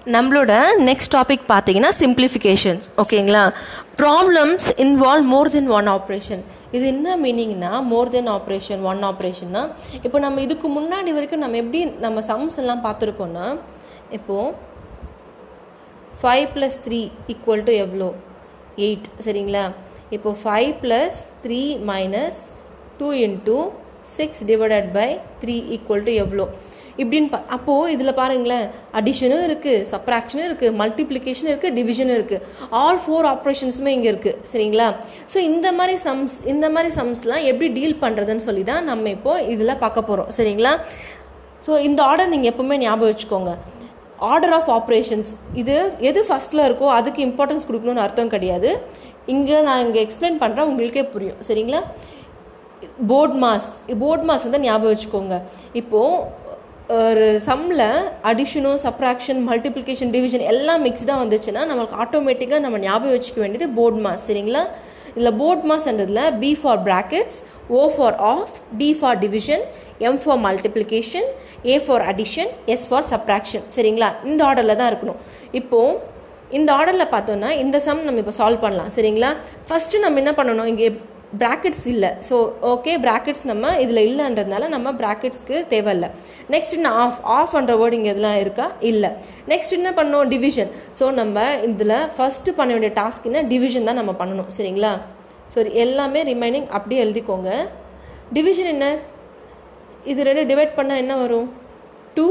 நம்மளோட next topic பார்த்தீங்கன்னா simplifications ஓகேங்களா problems involve more than one operation இது என்ன மீனிங்னா மோர் தென் ஆப்ரேஷன் ஒன் ஆப்ரேஷன்னா இப்போ நம்ம இதுக்கு முன்னாடி வரைக்கும் நம்ம எப்படி நம்ம சம்ஸ் எல்லாம் பார்த்துருப்போம்னா இப்போது five plus three equal to எவ்வளோ எயிட் சரிங்களா இப்போ five plus three minus two into six divided by three equal to எவ்வளோ இப்படின்னு பா அப்போது இதில் பாருங்களேன் அடிஷனும் இருக்குது சப்ராக்ஷனும் இருக்குது மல்டிப்ளிகேஷனும் இருக்குது டிவிஷனும் இருக்குது ஆல் ஃபோர் ஆப்ரேஷன்ஸுமே இங்கே இருக்குது சரிங்களா ஸோ இந்த மாதிரி சம்ஸ் இந்த மாதிரி சம்ஸ்லாம் எப்படி டீல் பண்ணுறதுன்னு சொல்லி தான் நம்ம இப்போது இதில் பார்க்க போகிறோம் சரிங்களா ஸோ இந்த ஆர்டர் நீங்கள் எப்பவுமே ஞாபகம் வச்சுக்கோங்க ஆர்டர் ஆஃப் ஆப்ரேஷன்ஸ் இது எது ஃபஸ்ட்டில் இருக்கோ அதுக்கு இம்பார்ட்டன்ஸ் கொடுக்கணும்னு அர்த்தம் கிடையாது இங்கே நான் இங்கே எக்ஸ்பிளைன் பண்ணுறேன் உங்களுக்கே புரியும் சரிங்களா போர்ட் மாஸ் போர்ட் மாஸ் வந்து ஞாபகம் வச்சுக்கோங்க இப்போது ஒரு சம்மில் அடிஷனும் சப்ராக்ஷன் மல்டிப்ளிகேஷன் டிவிஷன் எல்லாம் மிக்ஸ்டாக வந்துச்சுன்னா நம்மளுக்கு ஆட்டோமேட்டிக்காக நம்ம ஞாபகம் வச்சுக்க வேண்டியது போர்ட் மாஸ் சரிங்களா இதில் போர்ட் மாஸ்ன்றதுல B for brackets O for of D for division M for multiplication A for addition S for subtraction சரிங்களா இந்த ஆர்டரில் தான் இருக்கணும் இப்போது இந்த ஆர்டரில் பார்த்தோன்னா இந்த சம் நம்ம இப்போ சால்வ் பண்ணலாம் சரிங்களா ஃபஸ்ட்டு நம்ம என்ன பண்ணணும் இங்கே ப்ராக்கெட்ஸ் இல்லை ஸோ ஓகே ப்ராக்கெட்ஸ் நம்ம இதில் இல்லைன்றதுனால நம்ம ப்ராக்கெட்ஸ்க்கு தேவையில்லை நெக்ஸ்ட் என்ன ஆஃப் ஆஃப்ன்ற வேர்டு இங்கே எதுலாம் இருக்கா இல்லை நெக்ஸ்ட் என்ன பண்ணோம் டிவிஷன் ஸோ நம்ம இதில் ஃபஸ்ட்டு பண்ண வேண்டிய டாஸ்க் என்ன டிவிஷன் தான் நம்ம பண்ணணும் சரிங்களா சரி எல்லாமே ரிமைனிங் அப்படியே எழுதிக்கோங்க டிவிஷன் என்ன இது ரெண்டு டிவைட் பண்ணால் என்ன வரும் டூ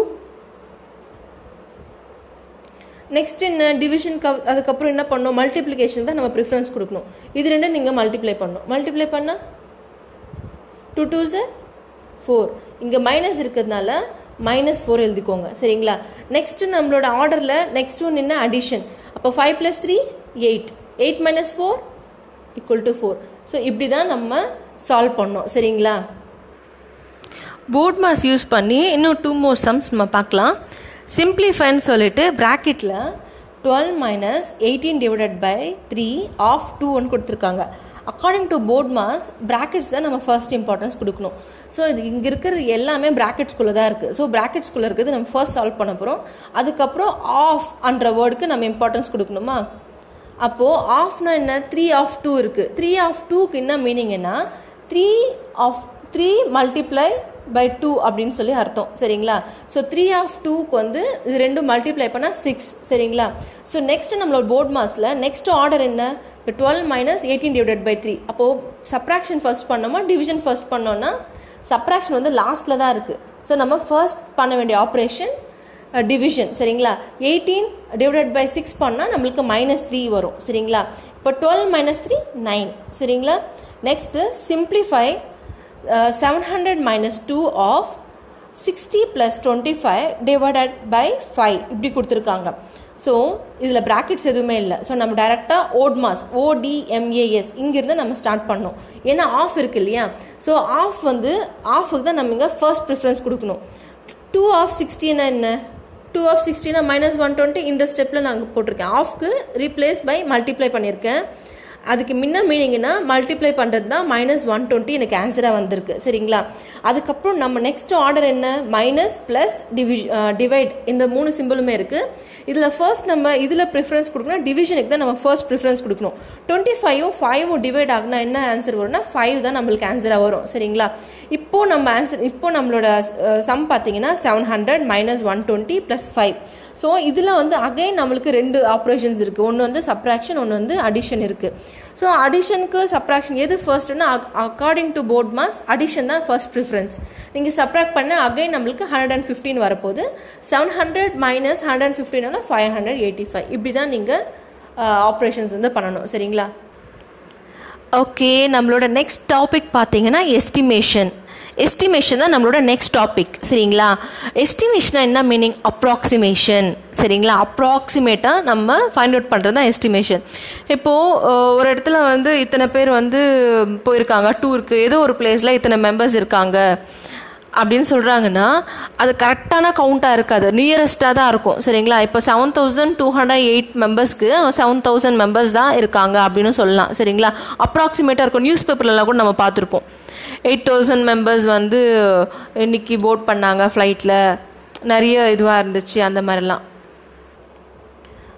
நெக்ஸ்ட் என்ன டிவிஷன் அதுக்கப்புறம் என்ன பண்ணணும் மல்டிப்ளிகேஷன் தான் நம்ம ப்ரிஃபரன்ஸ் கொடுக்கணும் இது ரெண்டும் நீங்கள் மல்டிப்ளை பண்ணணும் மல்டிப்ளை பண்ணால் டூ டூ சார் ஃபோர் இங்கே மைனஸ் இருக்கிறதுனால மைனஸ் ஃபோர் எழுதிக்கோங்க சரிங்களா நெக்ஸ்ட்டு நம்மளோட ஆர்டரில் நெக்ஸ்ட் ஒன் என்ன அடிஷன் அப்போ five plus three eight eight minus four equal to four so இப்படி தான் நம்ம சால்வ் பண்ணோம் சரிங்களா போர்ட் மாஸ் யூஸ் பண்ணி இன்னும் டூ மோர் சம்ஸ் நம்ம பார்க்கலாம் சிம்பிளிஃபைன்னு சொல்லிட்டு ப்ராக்கெட்டில் twelve minus eighteen divided by three of two one கொடுத்துருக்காங்க according to BODMAS brackets தான் நம்ம ஃபர்ஸ்ட் இம்பார்ட்டன்ஸ் கொடுக்கணும் ஸோ இது இங்கே இருக்கிறது எல்லாமே ப்ராக்கெட்ஸ்குள்ளே தான் இருக்குது ஸோ ப்ராக்கெட்ஸ்குள்ளே இருக்கிறது நம்ம ஃபர்ஸ்ட் சால்வ் பண்ண போகிறோம் அதுக்கப்புறம் ஆஃப் அன்ற வேர்டுக்கு நம்ம இம்பார்ட்டன்ஸ் கொடுக்கணுமா அப்போது ஆஃப்னா என்ன த்ரீ ஆஃப் டூ இருக்குது த்ரீ ஆஃப் டூக்கு என்ன மீனிங்னா three of three multiply by two அப்படின்னு சொல்லி அர்த்தம் சரிங்களா ஸோ த்ரீ ஆஃப் டூக்கு வந்து இது ரெண்டும் மல்டிப்ளை பண்ணால் சிக்ஸ் சரிங்களா ஸோ நெக்ஸ்ட் நம்மளோட போர்ட் மாஸில் நெக்ஸ்ட் ஆர்டர் என்ன இப்போ twelve minus eighteen divided by three அப்போது சப்ராக்ஷன் ஃபர்ஸ்ட் பண்ணோமா டிவிஷன் ஃபர்ஸ்ட் பண்ணோன்னா சப்ராக்ஷன் வந்து லாஸ்ட்டில் தான் இருக்குது ஸோ நம்ம ஃபர்ஸ்ட் பண்ண வேண்டிய ஆப்ரேஷன் டிவிஷன் சரிங்களா எயிட்டீன் டிவைடட் பை சிக்ஸ் பண்ணால் நம்மளுக்கு மைனஸ் த்ரீ வரும் சரிங்களா இப்போ டுவெல் மைனஸ் த்ரீ நைன் சரிங்களா next simplify seven hundred minus two of sixty plus twenty five divided by five இப்படி கொடுத்துருக்காங்க ஸோ இதில் ப்ராக்கெட்ஸ் எதுவுமே இல்லை ஸோ நம்ம டேரெக்டாக ஓட் மாஸ் ஓடிஎம்ஏஎஸ் இங்கேருந்து நம்ம ஸ்டார்ட் பண்ணோம் ஏன்னா ஆஃப் இருக்கு இல்லையா ஸோ ஆஃப் வந்து ஆஃபுக்கு தான் நம்ம இங்கே ஃபர்ஸ்ட் ப்ரிஃபரன்ஸ் கொடுக்கணும் டூ ஆஃப் சிக்ஸ்டின்னா என்ன டூ ஆஃப் சிக்ஸ்டினா மைனஸ் ஒன் டுவெண்ட்டி இந்த ஸ்டெப்பில் நான் போட்டிருக்கேன் ஆஃப்க்கு ரீப்ளேஸ் பை மல்டிப்ளை பண்ணியிருக்கேன் அதுக்கு முன்ன மீனிங்னா மல்டிப்ளை பண்ணுறது தான் மைனஸ் ஒன் டுவெண்ட்டி எனக்கு ஆன்சராக வந்திருக்கு சரிங்களா அதுக்கப்புறம் நம்ம நெக்ஸ்ட் ஆர்டர் என்ன மைனஸ் ப்ளஸ் டிவி டிவைட் இந்த மூணு சிம்பிளுமே இருக்குது இதில் ஃபர்ஸ்ட் நம்ம இதில் ப்ரிஃபரன்ஸ் கொடுக்கணும் டிவிஷனுக்கு தான் நம்ம ஃபர்ஸ்ட் ப்ரிஃபரன்ஸ் கொடுக்கணும் டுவெண்ட்டி ஃபைவும் ஃபைவும் டிவைட் ஆகுனா என்ன ஆன்சர் வரும்னா ஃபைவ் தான் நம்மளுக்கு ஆன்சராக வரும் சரிங்களா இப்போ நம்ம ஆன்சர் இப்போ நம்மளோட சம் பார்த்தீங்கன்னா seven hundred minus one twenty plus five so இதில் வந்து அகைன் நம்மளுக்கு ரெண்டு ஆப்ரேஷன்ஸ் இருக்குது ஒன்று வந்து சப்ராக்ஷன் ஒன்று வந்து அடிஷன் இருக்குது ஸோ அடிஷனுக்கு சப்ராக்ஷன் எது ஃபர்ஸ்ட்னா according to BODMAS addition தான் ஃபர்ஸ்ட் ப்ரிஃபரன்ஸ் நீங்கள் சப்ராக்ட் பண்ண அகைன் நம்மளுக்கு ஹண்ட்ரட் அண்ட் ஃபிஃப்டின் வரப்போகுது seven hundred minus hundred and ஃபிஃப்டின்னா ஃபைவ் ஹண்ட்ரட் எயிட்டி ஃபைவ் இப்படி தான் நீங்கள் ஆப்ரேஷன்ஸ் வந்து பண்ணணும் சரிங்களா ஓகே நம்மளோட நெக்ஸ்ட் டாபிக் பார்த்தீங்கன்னா எஸ்டிமேஷன் எஸ்டிமேஷன் தான் நம்மளோட நெக்ஸ்ட் டாபிக் சரிங்களா எஸ்டிமேஷனா என்ன மீனிங் அப்ராக்சிமேஷன் சரிங்களா அப்ராக்சிமேட்டாக நம்ம ஃபைண்ட் அவுட் பண்ணுறது தான் எஸ்டிமேஷன் இப்போது ஒரு இடத்துல வந்து இத்தனை பேர் வந்து போயிருக்காங்க டூருக்கு ஏதோ ஒரு பிளேஸில் இத்தனை மெம்பர்ஸ் இருக்காங்க அப்படின்னு சொல்கிறாங்கன்னா அது கரெக்டான கவுண்ட்டாக இருக்காது நியரஸ்ட்டாக தான் இருக்கும் சரிங்களா இப்போ seven thousand two hundred eight மெம்பர்ஸ்க்கு செவன் தௌசண்ட் மெம்பர்ஸ் தான் இருக்காங்க அப்படின்னு சொல்லலாம் சரிங்களா அப்ராக்சிமேட்டாக இருக்கும் நியூஸ் பேப்பர்லலாம் கூட நம்ம பார்த்துருப்போம் எயிட் தௌசண்ட் மெம்பர்ஸ் வந்து இன்னைக்கு போட் பண்ணாங்க ஃப்ளைட்டில் நிறைய இதுவாக இருந்துச்சு அந்த மாதிரிலாம்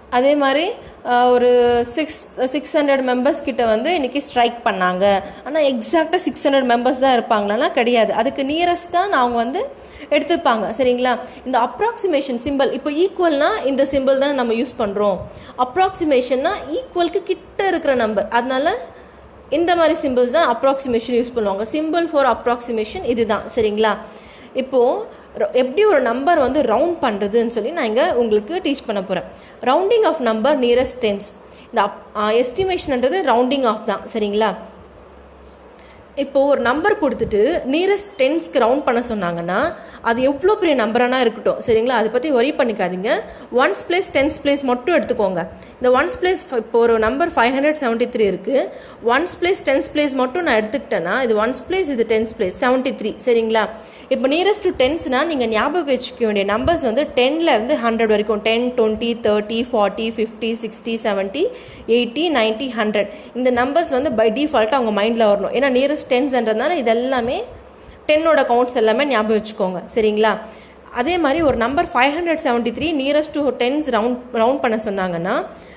அதே மாதிரி அஹ், ஒரு சிக்ஸ் சிக்ஸ் ஹண்ட்ரட் மெம்பர்ஸ் கிட்ட வந்து இன்னைக்கு ஸ்ட்ரைக் பண்ணாங்க ஆனால் எக்ஸாக்டாக சிக்ஸ் ஹண்ட்ரட் மெம்பர்ஸ் தான் இருப்பாங்களான்னா கிடையாது அதுக்கு நியரஸ்டாக அவங்க வந்து எடுத்துப்பாங்க சரிங்களா இந்த அப்ராக்சிமேஷன் சிம்பிள் இப்போ ஈக்குவல்னா இந்த சிம்பிள் தான் நம்ம யூஸ் பண்ணுறோம் அப்ராக்சிமேஷன்னா ஈக்குவலுக்கு கிட்ட இருக்கிற நம்பர் அதனால இந்த மாதிரி சிம்பிள்ஸ் தான் அப்ராக்சிமேஷன் யூஸ் பண்ணுவாங்க சிம்பிள் ஃபார் அப்ராக்சிமேஷன் இதுதான் சரிங்களா இப்போது ர- எப்படி ஒரு நம்பர் வந்து ரவுண்ட் பண்ணுறதுன்னு சொல்லி நான் இங்கே உங்களுக்கு டீச் பண்ண போகிறேன் rounding off number nearest tens இந்த எஸ்டிமேஷன்ன்றது ரவுண்டிங் ஆஃப் தான் சரிங்களா இப்போ ஒரு நம்பர் கொடுத்துட்டு நியரஸ்ட் டென்ஸ்க்கு ரவுண்ட் பண்ண சொன்னாங்கன்னா அது எவ்வளோ பெரிய நம்பரானா இருக்கட்டும் சரிங்களா அதை பற்றி ஒரி பண்ணிக்காதீங்க ஒன்ஸ் பிளேஸ் டென்ஸ் பிளேஸ் மட்டும் எடுத்துக்கோங்க இந்த ஒன்ஸ் பிளேஸ் இப்போ ஒரு number five hundred seventy three இருக்குது ஒன்ஸ் பிளேஸ் டென்ஸ் பிளேஸ் மட்டும் நான் எடுத்துக்கிட்டேன்னா இது ஒன்ஸ் பிளேஸ் இது டென்ஸ் பிளேஸ் செவன்ட்டி த்ரீ சரிங்களா இப்போ நியரஸ்ட் டு டென்ஸ்னால் நீங்கள் ஞாபகம் வச்சுக்க வேண்டிய நம்பர்ஸ் வந்து டென்ல இருந்து ஹண்ட்ரட் வரைக்கும் ten twenty thirty forty fifty sixty seventy eighty ninety hundred இந்த நம்பர்ஸ் வந்து பை டிஃபால்ட்டாக அவங்க மைண்டில் வரணும் ஏன்னா நியரஸ்ட் டென்ஸ்ன்றதுனால இது எல்லாமே டென்னோட கவுண்ட்ஸ் எல்லாமே ஞாபகம் வச்சுக்கோங்க சரிங்களா அதே மாதிரி ஒரு number five hundred seventy three nearest to tens round round பண்ண சொன்னாங்கன்னா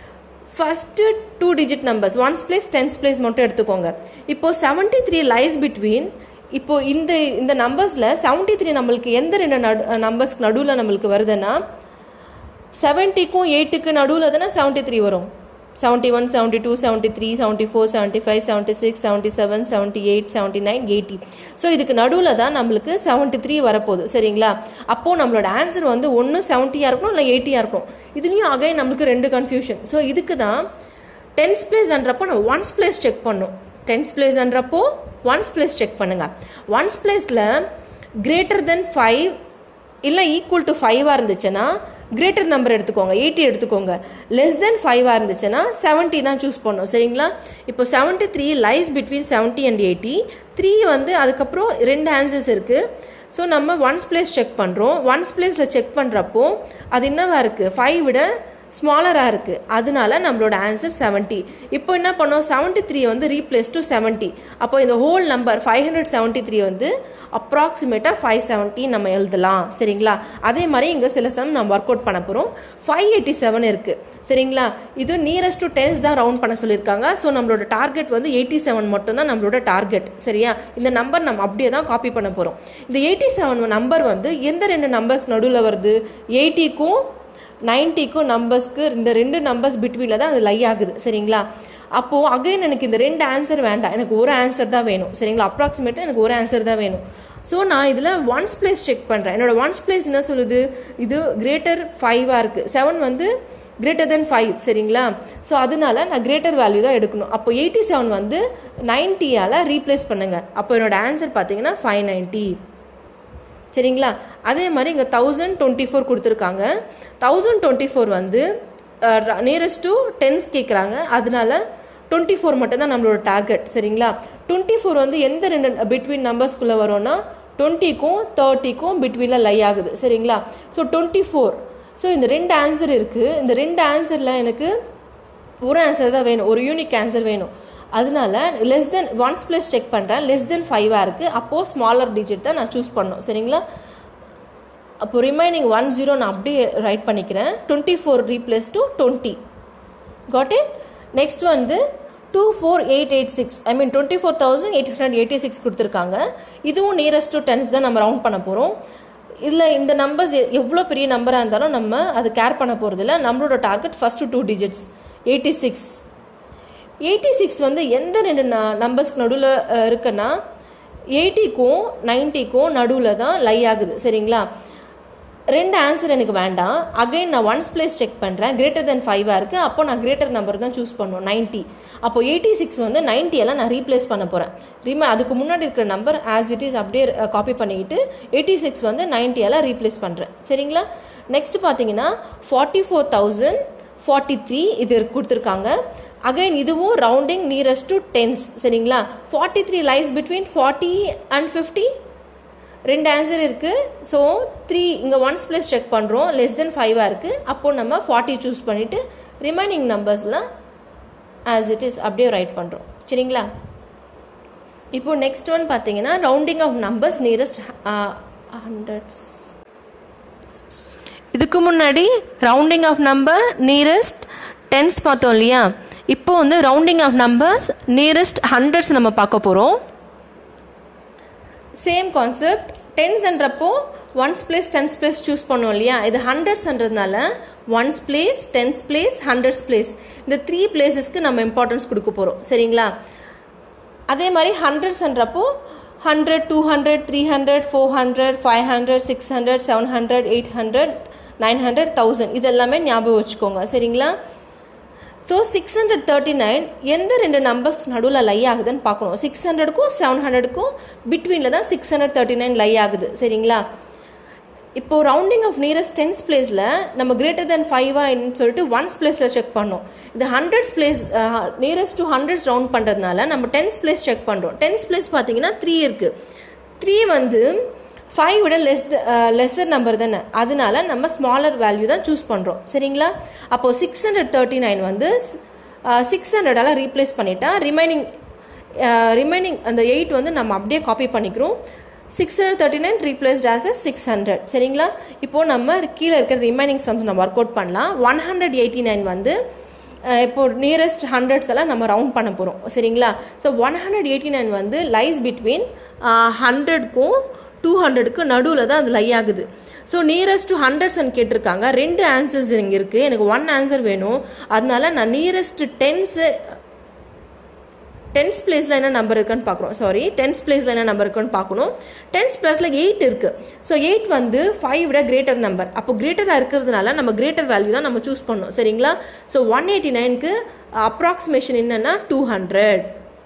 first two digit numbers ones place tens place மட்டும் எடுத்துக்கோங்க இப்போது செவன்ட்டி த்ரீ லைஸ் பிட்வீன் இப்போ இந்த இந்த நம்பர்ஸில் செவன்ட்டி த்ரீ நம்மளுக்கு எந்த ரெண்டு நடு நம்பர்ஸ்க்கு நடுவில் நம்மளுக்கு வருதுன்னா செவன்ட்டிக்கும் எயிட்டுக்கு நடுவில் தானே செவன்ட்டி த்ரீ வரும் seventy one seventy two seventy three seventy four seventy five seventy six seventy seven seventy eight seventy nine eighty so இதுக்கு நடுவில் தான் நம்மளுக்கு செவன்ட்டி த்ரீ வரப்போகுது சரிங்களா அப்போது நம்மளோட ஆன்சர் வந்து ஒன்று செவன்ட்டியாக இருக்கணும் இல்லை எயிட்டியாக இருக்கணும் இதுலேயும் அகைன் நம்மளுக்கு ரெண்டு கன்ஃபியூஷன் ஸோ இதுக்கு தான் டென்ஸ் பிளேஸ்ன்றப்போ நம்ம ஒன்ஸ் பிளேஸ் செக் பண்ணும் டென்ஸ் பிளேஸ்ன்றப்போ ஒன்ஸ் பிளேஸ் செக் பண்ணுங்க ஒன்ஸ் பிளேஸில் கிரேட்டர் தென் ஃபைவ் இல்லை ஈக்குவல் டு ஃபைவாக இருந்துச்சுன்னா கிரேட்டர் நம்பர் எடுத்துக்கோங்க எயிட்டி எடுத்துக்கோங்க லெஸ் தென் ஃபைவாக இருந்துச்சுன்னா செவன்ட்டி தான் சூஸ் பண்ணணும் சரிங்களா இப்போ seventy three lies between seventy and eighty three வந்து அதுக்கப்புறம் ரெண்டு ஆன்சர்ஸ் இருக்குது ஸோ நம்ம ஒன்ஸ் பிளேஸ் செக் பண்ணுறோம் ஒன்ஸ் பிளேஸில் செக் பண்ணுறப்போ அது என்னவா இருக்குது ஃபைவ் விட ஸ்மாலராக இருக்குது அதனால நம்மளோட ஆன்சர் செவன்ட்டி இப்போ என்ன பண்ணோம் செவன்ட்டி த்ரீ வந்து ரீப்ளேஸ் டு செவன்ட்டி அப்போ இந்த whole number five hundred seventy three வந்து அப்ராக்சிமேட்டாக ஃபைவ் செவன்ட்டி நம்ம எழுதலாம் சரிங்களா அதே மாதிரி இங்கே சில சம் நம்ம ஒர்க் அவுட் பண்ண போகிறோம் ஃபைவ் எயிட்டி செவன் இருக்குது சரிங்களா இது நியரஸ்ட் டு டென்ஸ் தான் ரவுண்ட் பண்ண சொல்லியிருக்காங்க ஸோ நம்மளோட டார்கெட் வந்து எயிட்டி செவன் மட்டும்தான் நம்மளோட டார்கெட் சரியா இந்த நம்பர் நம்ம அப்படியே தான் காப்பி பண்ண போகிறோம் இந்த எயிட்டி செவன் நம்பர் வந்து எந்த ரெண்டு நம்பர்ஸ் நடுவில் வருது எயிட்டிக்கும் நைன்ட்டிக்கும் நம்பர்ஸ்க்கு இந்த ரெண்டு நம்பர்ஸ் பிட்வீனில் தான் அது லை ஆகுது சரிங்களா அப்போது அகைன் எனக்கு இந்த ரெண்டு ஆன்சர் வேண்டாம் எனக்கு ஒரு ஆன்சர் தான் வேணும் சரிங்களா அப்ராக்சிமேட்டாக எனக்கு ஒரு ஆன்சர் தான் வேணும் ஸோ நான் இதில் ஒன்ஸ் பிளேஸ் செக் பண்ணுறேன் என்னோட ஒன்ஸ் பிளேஸ் என்ன சொல்லுது இது கிரேட்டர் ஃபைவாக இருக்குது செவன் வந்து கிரேட்டர் தென் ஃபைவ் சரிங்களா ஸோ அதனால நான் கிரேட்டர் வேல்யூ தான் எடுக்கணும் அப்போ எயிட்டி செவன் வந்து நைன்ட்டியால் ரீப்ளேஸ் பண்ணுங்க அப்போ என்னோட ஆன்சர் பார்த்தீங்கன்னா ஃபைவ் நைன்ட்டி சரிங்களா அதே மாதிரி இங்கே தௌசண்ட் டுவெண்ட்டி ஃபோர் கொடுத்துருக்காங்க தௌசண்ட் டுவெண்ட்டி ஃபோர் வந்து நியரஸ்ட் டு டென்ஸ் கேட்குறாங்க அதனால டுவெண்ட்டி ஃபோர் மட்டும் தான் நம்மளோட டார்கெட் சரிங்களா டுவெண்ட்டி ஃபோர் வந்து எந்த ரெண்டு பிட்வீன் நம்பர்ஸ்குள்ளே வரும்னா டுவெண்ட்டிக்கும் தேர்ட்டிக்கும் பிட்வீனில் லை ஆகுது சரிங்களா ஸோ டுவெண்ட்டி ஃபோர் ஸோ இந்த ரெண்டு ஆன்சர் இருக்குது இந்த ரெண்டு ஆன்சரில் எனக்கு ஒரு ஆன்சர் தான் வேணும் ஒரு யூனிக் ஆன்சர் வேணும் அதனால less than ones place check பண்ணுறேன் லெஸ் தென் ஃபைவாக இருக்குது அப்போது ஸ்மாலர் டிஜிட் தான் நான் சூஸ் பண்ணணும் சரிங்களா அப்போ ரிமைனிங் ஒன் ஜீரோ நான் அப்படியே ரைட் பண்ணிக்கிறேன் twenty four replace to twenty got it next வந்து two four eight eight six I mean twenty four thousand eight hundred eighty six கொடுத்துருக்காங்க இதுவும் நியரஸ்ட் டு டென்ஸ் தான் நம்ம ரவுண்ட் பண்ண போகிறோம் இதில் இந்த நம்பர்ஸ் எவ்வளோ பெரிய நம்பராக இருந்தாலும் நம்ம அது கேர் பண்ண போகிறதில்ல நம்மளோட target first two digits eighty six eighty six வந்து எந்த ரெண்டு நம்பர்ஸ்க்கு நடுவில் இருக்குன்னா எயிட்டிக்கும் நைன்ட்டிக்கும் நடுவில் தான் லை ஆகுது சரிங்களா ரெண்டு ஆன்சர் எனக்கு வேண்டாம் அகைன் நான் ஒன்ஸ் பிளேஸ் செக் பண்ணுறேன் கிரேட்டர் தென் ஃபைவாக இருக்குது அப்போ நான் கிரேட்டர் நம்பர் தான் சூஸ் பண்ணுவோம் நைன்ட்டி அப்போ எயிட்டி சிக்ஸ் வந்து 90 எல்லாம் நான் ரீப்ளேஸ் பண்ண போகிறேன் ரீமா அதுக்கு முன்னாடி இருக்கிற நம்பர் ஆஸ் இட் இஸ் அப்படியே காப்பி பண்ணிக்கிட்டு எயிட்டி சிக்ஸ் வந்து 90 எல்லாம் ரீப்ளேஸ் பண்ணுறேன் சரிங்களா நெக்ஸ்ட் பார்த்தீங்கன்னா forty four thousand forty three இது கொடுத்துருக்காங்க அகைன் இதுவும் ரவுண்டிங் நியரஸ்ட் டு டென்ஸ் சரிங்களா forty three lies between forty and fifty ரெண்டு ஆன்சர் இருக்குது ஸோ த்ரீ இங்கே ஒன்ஸ் ப்ளஸ் செக் பண்ணுறோம் லெஸ் தென் ஃபைவாக இருக்குது அப்போது நம்ம ஃபார்ட்டி சூஸ் பண்ணிவிட்டு ரிமைனிங் நம்பர்ஸ்லாம் ஆஸ் இட் இஸ் அப்படியே ரைட் பண்ணுறோம் சரிங்களா இப்போ நெக்ஸ்ட் ஒன் பார்த்தீங்கன்னா rounding off numbers nearest hundreds இதுக்கு முன்னாடி rounding off number nearest tens பார்த்தோம் இல்லையா இப்போ வந்து rounding off numbers nearest hundreds நம்ம பார்க்க போகிறோம் சேம் கான்செப்ட் டென்ஸ்ன்றப்போ ones place tens place choose பண்ணோம் இல்லையா இது ஹண்ட்ரட்ஸ்ன்றதுனால ones place tens place hundreds place இந்த த்ரீ பிளேசஸ்க்கு நம்ம இம்பார்ட்டன்ஸ் கொடுக்க போகிறோம் சரிங்களா அதே மாதிரி ஹண்ட்ரட்ஸ்ன்றப்போ hundred two hundred three hundred four hundred five hundred six hundred seven hundred eight hundred nine hundred thousand இது எல்லாமே ஞாபகம் வச்சுக்கோங்க சரிங்களா so six hundred thirty nine எந்த ரெண்டு நம்பர்ஸ் நடுவில் லை ஆகுதுன்னு பார்க்கணும் சிக்ஸ் ஹண்ட்ரடுக்கும் செவன் ஹண்ட்ரடுக்கும் பிட்வீனில் தான் six hundred thirty nine lie ஆகுது சரிங்களா இப்போ ரவுண்டிங் ஆஃப் நியரஸ்ட் டென்ஸ் பிளேஸில் நம்ம கிரேட்டர் தென் ஃபைவான்னு சொல்லிட்டு ஒன்ஸ் பிளேஸில் செக் பண்ணோம் இது hundreds place nearest to hundreds round பண்ணுறதுனால நம்ம டென்ஸ் பிளேஸ் செக் பண்ணுறோம் டென்ஸ் பிளேஸ் பார்த்தீங்கன்னா த்ரீ இருக்குது த்ரீ வந்து ஃபைவ் விட லெஸ் லெஸ்ஸர் நம்பர் தானே அதனால நம்ம ஸ்மாலர் வேல்யூ தான் சூஸ் பண்ணுறோம் சரிங்களா அப்போது சிக்ஸ் ஹண்ட்ரட் தேர்ட்டி நைன் வந்து சிக்ஸ் ஹண்ட்ரடால் ரீப்ளேஸ் பண்ணிட்டா ரிமைனிங் ரிமைனிங் அந்த எயிட் வந்து நம்ம அப்படியே காப்பி பண்ணிக்கிறோம் six hundred thirty nine replaced as a six hundred சரிங்களா இப்போது நம்ம கீழே இருக்கிற ரிமைனிங் சம்ஸ் நம்ம ஒர்க் அவுட் பண்ணலாம் ஒன் ஹண்ட்ரட் எயிட்டி நைன் வந்து இப்போ நியரஸ்ட் ஹண்ட்ரட்ஸ் எல்லாம் நம்ம ரவுண்ட் பண்ண போகிறோம் சரிங்களா so one hundred eighty nine வந்து லைஸ் பிட்வீன் ஹண்ட்ரட்க்கும் டூ ஹண்ட்ரடுக்கு நடுவில் தான் அது லை ஆகுது ஸோ நியரஸ்ட் டு ஹண்ட்ரட்ஸ்ன்னு கேட்டிருக்காங்க ரெண்டு ஆன்சர்ஸ் இங்கே இருக்குது எனக்கு ஒன் ஆன்சர் வேணும் அதனால நான் நியரஸ்ட் டென்ஸு டென்ஸ் பிளேஸில் என்ன நம்பர் இருக்குன்னு பார்க்குறோம் சாரி டென்ஸ் பிளேஸில் என்ன நம்பர் இருக்குன்னு பார்க்கணும் டென்ஸ் பிளஸில் எயிட் இருக்குது ஸோ எயிட் வந்து ஃபைவ் விட கிரேட்டர் நம்பர் அப்போ கிரேட்டராக இருக்கிறதுனால நம்ம கிரேட்டர் வேல்யூ தான் நம்ம சூஸ் பண்ணோம் சரிங்களா ஸோ ஒன் எயிட்டி நைனுக்கு அப்ராக்சிமேஷன் என்னென்னா டூ ஹண்ட்ரட்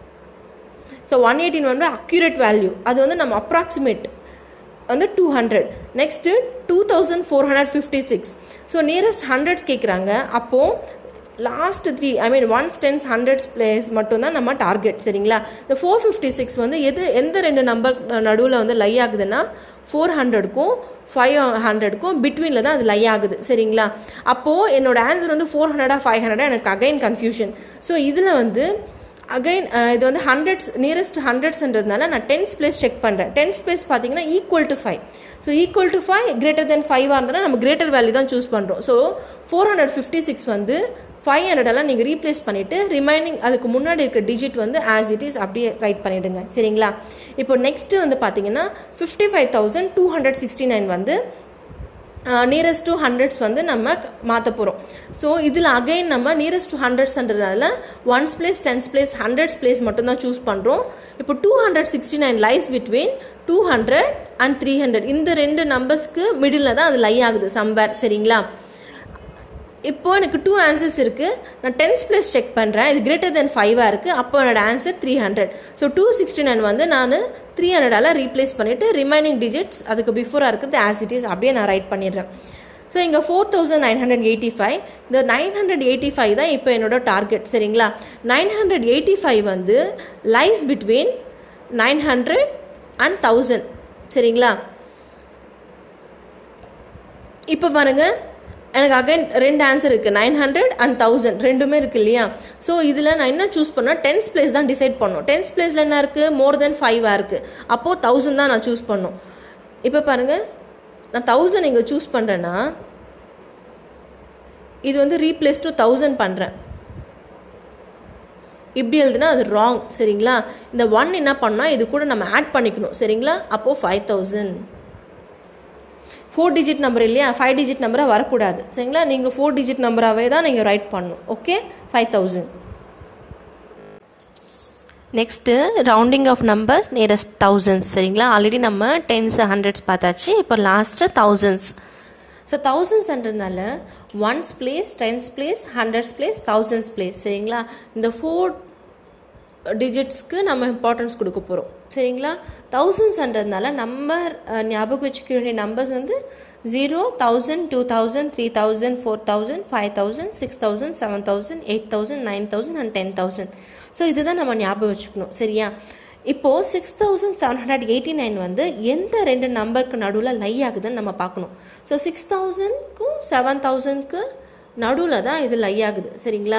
ஸோ ஒன் எயிட்டின் வந்து அக்யூரேட் வேல்யூ அது வந்து நம்ம அப்ராக்சிமேட் வந்து two hundred next two thousand four hundred fifty six so nearest hundreds கேட்குறாங்க அப்போது last three I mean ones tens hundreds place மட்டும்தான் நம்ம டார்கெட் சரிங்களா இந்த ஃபோர் ஃபிஃப்டி சிக்ஸ் வந்து எது எந்த ரெண்டு நம்பர் நடுவில் வந்து லை ஆகுதுன்னா ஃபோர் ஹண்ட்ரடுக்கும் ஃபைவ் ஹண்ட்ரடுக்கும் பிட்வீனில் தான் அது லை ஆகுது சரிங்களா அப்போது என்னோட ஆன்சர் வந்து ஃபோர் ஹண்ட்ரடா ஃபைவ் ஹண்ட்ரடா எனக்கு அகைன் கன்ஃபியூஷன் ஸோ இதில் வந்து அகைன் இது வந்து ஹண்ட்ரட்ஸ் நியரஸ்ட் ஹண்ட்ரட்ஸ்ன்றதுனால நான் டென்ஸ் பிளேஸ் செக் பண்ணுறேன் டென்ஸ் பிளேஸ் பார்த்தீங்கன்னா equal to five so equal to five greater than ஃபைவாக இருந்தால் நம்ம கிரேட்டர் வேல்யூ தான் சூஸ் பண்ணுறோம் so four hundred fifty six வந்து ஃபைவ் ஹண்ட்ரடெல்லாம் நீங்கள் ரீப்ளேஸ் பண்ணிவிட்டு ரிமைனிங் அதுக்கு முன்னாடி இருக்க டிஜிட் வந்து ஆஸ் இட் இஸ் அப்படியே ரைட் பண்ணிவிடுங்க சரிங்களா இப்போ நெக்ஸ்ட்டு வந்து பார்த்தீங்கன்னா fifty five thousand two hundred sixty nine வந்து நியரஸ்ட் டு ஹண்ட்ரட்ஸ் வந்து நம்ம மாற்ற போகிறோம் ஸோ இதில் அகைன் நம்ம நியரஸ்ட் டு ஹண்ட்ரட்ஸ்ன்றதால ones place tens place hundreds place மட்டும்தான் சூஸ் பண்ணுறோம் இப்போ two hundred sixty nine lies between two hundred and three hundred இந்த ரெண்டு நம்பர்ஸ்க்கு மிடில் தான் அது லை ஆகுது சம்பேர் சரிங்களா இப்போ எனக்கு டூ ஆன்சர்ஸ் இருக்குது நான் டென்ஸ் பிளேஸ் செக் பண்ணுறேன் இது கிரேட்டர் தென் ஃபைவாக இருக்குது அப்போ என்னோட answer three hundred so two sixty nine வந்து நான் த்ரீ ஹண்ட்ரடால் ரீப்ளேஸ் பண்ணிவிட்டு ரிமைனிங் டிஜிட்ஸ் அதுக்கு பிஃபோராக இருக்கிறது ஆஸ் இட் இஸ் அப்படியே நான் ரைட் பண்ணிடுறேன் ஸோ இங்கே four thousand nine hundred eighty five இந்த நைன் ஹண்ட்ரட் எயிட்டி ஃபைவ் தான் இப்போ என்னோட டார்கெட் சரிங்களா நைன் ஹண்ட்ரட் எயிட்டி ஃபைவ் வந்து lies between nine hundred and thousand சரிங்களா இப்போ பாருங்கள் எனக்கு அகைன் ரெண்டு ஆன்சர் இருக்குது நைன் ஹண்ட்ரட் அண்ட் தௌசண்ட் ரெண்டுமே இருக்குது இல்லையா ஸோ இதில் நான் என்ன சூஸ் பண்ணேன் டென்ஸ் பிளேஸ் தான் டிசைட் பண்ணோம் டென்ஸ் பிளேஸில் என்ன இருக்குது மோர் தென் ஃபைவாக இருக்குது அப்போது தௌசண்ட் தான் நான் சூஸ் பண்ணோம் இப்போ பாருங்கள் நான் தௌசண்ட் இங்கே சூஸ் பண்ணுறேன்னா இது வந்து ரீப்ளேஸ் டு தௌசண்ட் பண்ணுறேன் இப்படி எழுதுனா அது ராங் சரிங்களா இந்த ஒன் என்ன பண்ணால் இது கூட நம்ம ஆட் பண்ணிக்கணும் சரிங்களா அப்போது five thousand four digit number இல்லையா ஃபைவ் டிஜிட் நம்பராக வரக்கூடாது சரிங்களா நீங்கள் ஃபோர் டிஜிட் நம்பராகவே தான் நீங்கள் ரைட் பண்ணணும் okay five thousand next rounding off numbers nearest thousands சரிங்களா ஆல்ரெடி நம்ம டென்ஸ் ஹண்ட்ரட்ஸ் பார்த்தாச்சு இப்போ லாஸ்ட்டு தௌசண்ட்ஸ் ஸோ தௌசண்ட்ஸ்ன்றதுனால ones place tens place hundreds place thousands place சரிங்களா இந்த ஃபோர் டிஜிட்ஸ்க்கு நம்ம இம்பார்ட்டன்ஸ் கொடுக்க போகிறோம் சரிங்களா தௌசண்ட்ஸ்ன்றதுனால நம்பர் ஞாபகம் வச்சுக்க வேண்டிய நம்பர்ஸ் வந்து zero thousand two thousand three thousand four thousand five thousand six thousand seven thousand eight thousand nine thousand and ten thousand so இதுதான் நம்ம ஞாபகம் வச்சுக்கணும் சரியா இப்போது six thousand seven hundred eighty nine வந்து எந்த ரெண்டு நம்பருக்கு நடுவில் லை ஆகுதுன்னு நம்ம பார்க்கணும் ஸோ சிக்ஸ் தௌசண்ட்க்கும் செவன் தௌசண்ட்க்கு நடுவில் தான் இது லை ஆகுது சரிங்களா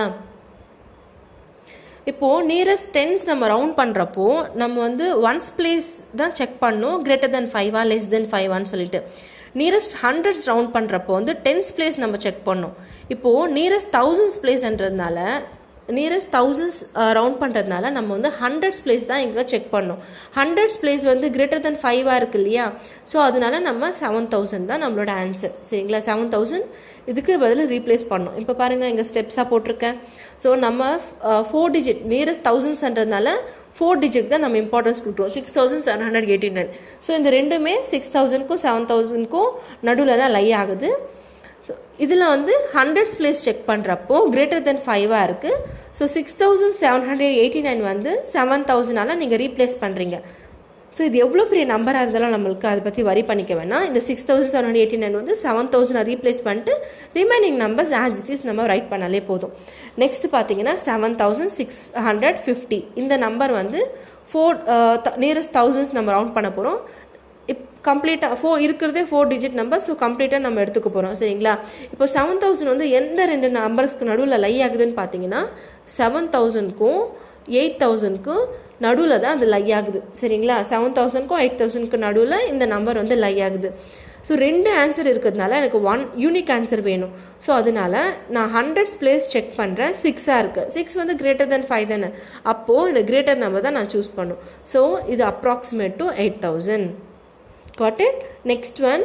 இப்போது நியரஸ்ட் டென்ஸ் நம்ம ரவுண்ட் பண்ணுறப்போ நம்ம வந்து ஒன்ஸ் பிளேஸ் தான் செக் பண்ணணும் கிரேட்டர் தென் ஃபைவா லெஸ் தென் ஃபைவான்னு சொல்லிட்டு நியரஸ்ட் ஹண்ட்ரட்ஸ் ரவுண்ட் பண்ணுறப்போ வந்து டென்ஸ் பிளேஸ் நம்ம செக் பண்ணோம் இப்போது நியரஸ்ட் தௌசண்ட்ஸ் பிளேஸ்ன்றதுனால நியரஸ்ட் தௌசண்ட்ஸ் ரவுண்ட் பண்ணுறதுனால நம்ம வந்து ஹண்ட்ரட்ஸ் பிளேஸ் தான் இங்கே செக் பண்ணோம் ஹண்ட்ரட்ஸ் பிளேஸ் வந்து கிரேட்டர் தென் ஃபைவாக இருக்கு இல்லையா ஸோ அதனால நம்ம செவன் தௌசண்ட் தான் நம்மளோட ஆன்சர் சரிங்களா செவன் தௌசண்ட் இதுக்கு பதில் ரீப்ளேஸ் பண்ணோம் இப்போ பாருங்கள் இங்கே ஸ்டெப்ஸாக போட்டிருக்கேன் ஸோ நம்ம ஃபோர் டிஜிட் நியரஸ்ட் தௌசண்ட்ஸ்ன்றதுனால ஃபோர் டிஜிட் தான் நம்ம இம்பார்ட்டன்ஸ் கொடுக்குறோம் six thousand seven hundred eighty nine so இந்த ரெண்டுமே சிக்ஸ் தௌசண்ட்க்கும் செவன் தௌசண்ட்க்கும் நடுவில் தான் லை ஆகுது ஸோ இதில் வந்து ஹண்ட்ரட்ஸ் பிளேஸ் செக் பண்ணுறப்போ கிரேட்டர் தென் ஃபைவாக இருக்குது so six thousand seven hundred eighty nine வந்து செவன் தௌசண்டால் நீங்கள் ரீப்ளேஸ் பண்ணுறீங்க ஸோ இது எவ்வளோ பெரிய நம்பராக இருந்தாலும் நம்மளுக்கு அதை பற்றி வரி பண்ணிக்க வேணாம் இந்த six thousand seven hundred eighty nine வந்து செவன் தௌசண்ட் ரீப்ளேஸ் பண்ணிட்டு remaining numbers as it is நம்ம ரைட் பண்ணாலே போதும் நெக்ஸ்ட் பார்த்தீங்கன்னா seven thousand six hundred fifty இந்த நம்பர் வந்து ஃபோர் நியரஸ்ட் தௌசண்ட்ஸ் நம்ம ரவுண்ட் பண்ண போகிறோம் இப் கம்ப்ளீட்டாக ஃபோர் இருக்கிறதே ஃபோர் டிஜிட் நம்பர் ஸோ கம்ப்ளீட்டாக நம்ம எடுத்துக்க போகிறோம் சரிங்களா இப்போ செவன் தௌசண்ட் வந்து எந்த ரெண்டு நம்பர்ஸ்க்கு நடுவில் லை ஆகுதுன்னு பார்த்தீங்கன்னா செவன் தௌசண்ட்க்கும் எயிட் தௌசண்ட்க்கும் நடுவில் தான் அது லை ஆகுது சரிங்களா செவன் தௌசண்ட்க்கும் எயிட் தௌசண்ட்க்கு நடுவில் இந்த நம்பர் வந்து லை ஆகுது ஸோ ரெண்டு ஆன்சர் இருக்கிறதுனால எனக்கு ஒன் யூனிக் ஆன்சர் வேணும் ஸோ அதனால நான் ஹண்ட்ரட்ஸ் பிளேஸ் செக் பண்ணுறேன் சிக்ஸாக இருக்குது சிக்ஸ் வந்து கிரேட்டர் தென் ஃபைவ் தானே அப்போது எனக்கு கிரேட்டர் நம்பர் தான் நான் சூஸ் பண்ணும் ஸோ இது approximate to eight thousand got it next one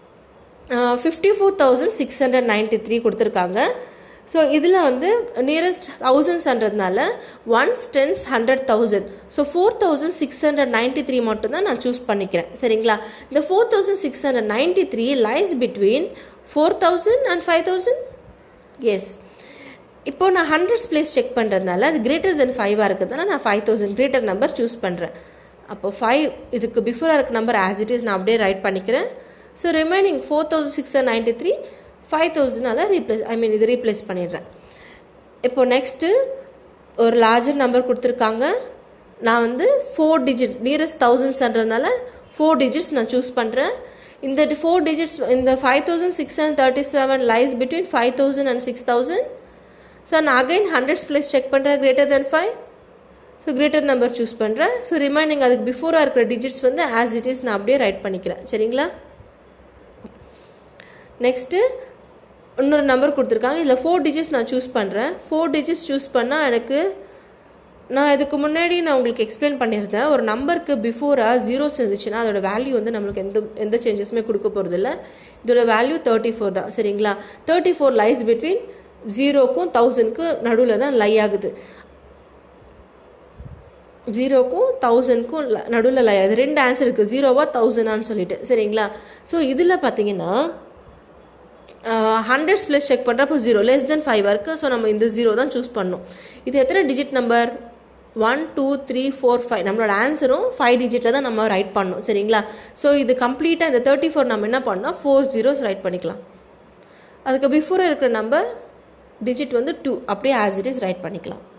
fifty four thousand six hundred ninety three கொடுத்துருக்காங்க ஸோ இதில் வந்து நியரஸ்ட் தௌசண்ட்ஸ்ன்றதுனால ones tens hundred thousand so four thousand six hundred ninety three மட்டும்தான் நான் சூஸ் பண்ணிக்கிறேன் சரிங்களா இந்த four thousand six hundred ninety three lies between four thousand and five thousand yes இப்போ நான் ஹண்ட்ரட்ஸ் பிளேஸ் செக் பண்ணுறதுனால அது கிரேட்டர் தென் ஃபைவாக இருக்கிறதுனால நான் five thousand greater number choose பண்ணுறேன் அப்போ ஃபைவ் இதுக்கு பிஃபோராக இருக்க நம்பர் ஆஸ் இட் இஸ் நான் அப்படியே ரைட் பண்ணிக்கிறேன் so remaining four thousand six ninety three five தௌசண்ட்னால ரீப்ளேஸ் ஐ மீன் இது ரீப்ளேஸ் பண்ணிடுறேன் இப்போ நெக்ஸ்ட்டு ஒரு லார்ஜர் நம்பர் கொடுத்துருக்காங்க நான் வந்து ஃபோர் டிஜிட்ஸ் நியரஸ்ட் தௌசண்ட்ஸ்ன்றதுனால ஃபோர் டிஜிட்ஸ் நான் சூஸ் பண்ணுறேன் இந்த ஃபோர் டிஜிட்ஸ் இந்த five thousand six hundred thirty seven lies between five thousand and six thousand so நான் அகைன் ஹண்ட்ரட்ஸ் பிளேஸ் செக் பண்ணுறேன் greater than five so greater number choose பண்ணுறேன் so remaining அதுக்கு பிஃபோராக இருக்கிற டிஜிட்ஸ் வந்து ஆஸ் இட் இஸ் நான் அப்படியே right பண்ணிக்கிறேன் சரிங்களா நெக்ஸ்ட்டு இன்னொரு நம்பர் கொடுத்துருக்காங்க இதில் ஃபோர் டிஜிட்ஸ் நான் சூஸ் பண்ணுறேன் ஃபோர் டிஜிட்ஸ் சூஸ் பண்ணால் எனக்கு நான் இதுக்கு முன்னாடி நான் உங்களுக்கு எக்ஸ்பிளைன் பண்ணியிருந்தேன் ஒரு நம்பருக்கு பிஃபோராக ஜீரோஸ் இருந்துச்சுன்னா அதோட வேல்யூ வந்து நம்மளுக்கு எந்த எந்த சேஞ்சஸுமே கொடுக்க போகிறது இல்லை இதோட வேல்யூ தேர்ட்டி ஃபோர் தான் சரிங்களா தேர்ட்டி ஃபோர் லைஸ் பிட்வீன் ஜீரோக்கும் தௌசண்ட்க்கு நடுவில் தான் லை ஆகுது ஜீரோக்கும் தௌசண்ட்க்கும் நடுவில் லை ஆகுது ரெண்டு ஆன்சர் இருக்குது ஜீரோவா தௌசண்டான்னு சொல்லிட்டு சரிங்களா ஸோ இதில் பார்த்தீங்கன்னா ஹண்ட்ரட்ஸ் ப்ளஸ் செக் பண்ணுறப்போ ஜீரோ லெஸ் தென் ஃபைவ் இருக்குது ஸோ நம்ம இந்த ஜீரோ தான் சூஸ் பண்ணோம் இது எத்தனை digit number one two three four five நம்மளோட ஆன்சரும் ஃபைவ் டிஜிட்டில் தான் நம்ம ரைட் பண்ணோம் சரிங்களா ஸோ இது கம்ப்ளீட்டாக இந்த தேர்ட்டி ஃபோர் நம்ம என்ன பண்ணோம் ஃபோர் ஜீரோஸ் ரைட் பண்ணிக்கலாம் அதுக்கு பிஃபோராக இருக்கிற நம்பர் டிஜிட் வந்து டூ அப்படியே ஆஸ் இட் இஸ் ரைட் பண்ணிக்கலாம்